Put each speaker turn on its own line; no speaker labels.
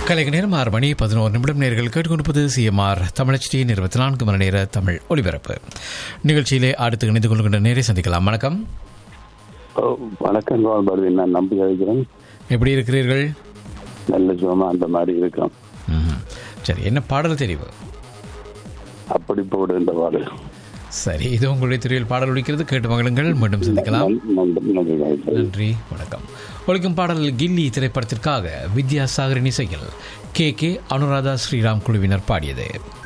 கலைக நேரம் ஆறு மணி பதினோரு நிமிடம் நேர்கள் கேட்டுக்கொண்டிருப்பது சிஎம்ஆர் தமிழச்சியின் இருபத்தி நான்கு மணி நேர தமிழ் ஒலிபரப்பு நிகழ்ச்சியிலே அடுத்து இணைந்து கொள்கின்ற நேரை சந்திக்கலாம் வணக்கம்
ஓ, வணக்கம் பர்வீன் நான் நம்பி அழைக்கிறேன்
எப்படி இருக்கிறீர்கள்
நல்ல சுகமா அந்த மாதிரி இருக்கும்
ம்ஹும். சரி என்ன பாடல் தெரிவு
அப்படி போடுகின்ற பாடல்
சரி இது உங்களுடைய துறையில் பாடல் ஒலிக்கிறது கேட்டு மகளுங்கள் மீண்டும் சந்திக்கலாம்
நன்றி, நன்றி நன்றி நன்றி.
நன்றி வணக்கம் ஒலிக்கும் பாடல் கில்லி திரைப்படத்திற்காக வித்யாசாகரின் இசையில் கே கே அனுராதா ஸ்ரீராம் குழுவினர் பாடியது